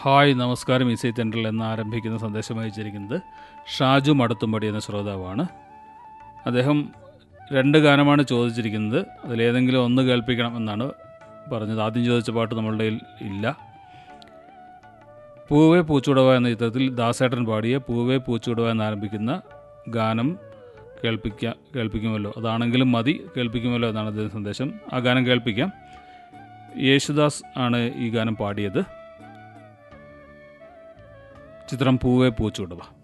hi നമസ്കാരം ഇസൈ തെൻഡൽ എന്ന് ആരംഭിക്കുന്ന സന്ദേശം അയച്ചിരിക്കുന്നത് ഷാജു മടത്തുംപടി എന്ന ശ്രോതാവാണ് അദ്ദേഹം രണ്ട് ഗാനമാണ് ചോദിച്ചിരിക്കുന്നത് അതിലേതെങ്കിലും ഒന്ന് കേൾപ്പിക്കണം എന്നാണ് പറഞ്ഞത് ആദ്യം ചോദിച്ച പാട്ട് നമ്മളുടെ കയ്യിൽ ഇല്ല പൂവേ പൂച്ചുടവ എന്ന ചിത്രത്തിൽ ദാസേട്ടൻ പാടിയ പൂവേ പൂച്ചുടവ എന്നാരംഭിക്കുന്ന ഗാനം കേൾപ്പിക്ക കേൾപ്പിക്കുമല്ലോ അതാണെങ്കിലും മതി കേൾപ്പിക്കുമല്ലോ എന്നാണ് അദ്ദേഹം സന്ദേശം ആ ഗാനം കേൾപ്പിക്കാം യേശുദാസ് ആണ് ഈ ഗാനം പാടിയത് ചിത്രം പൂവേ പൂച്ചുടവ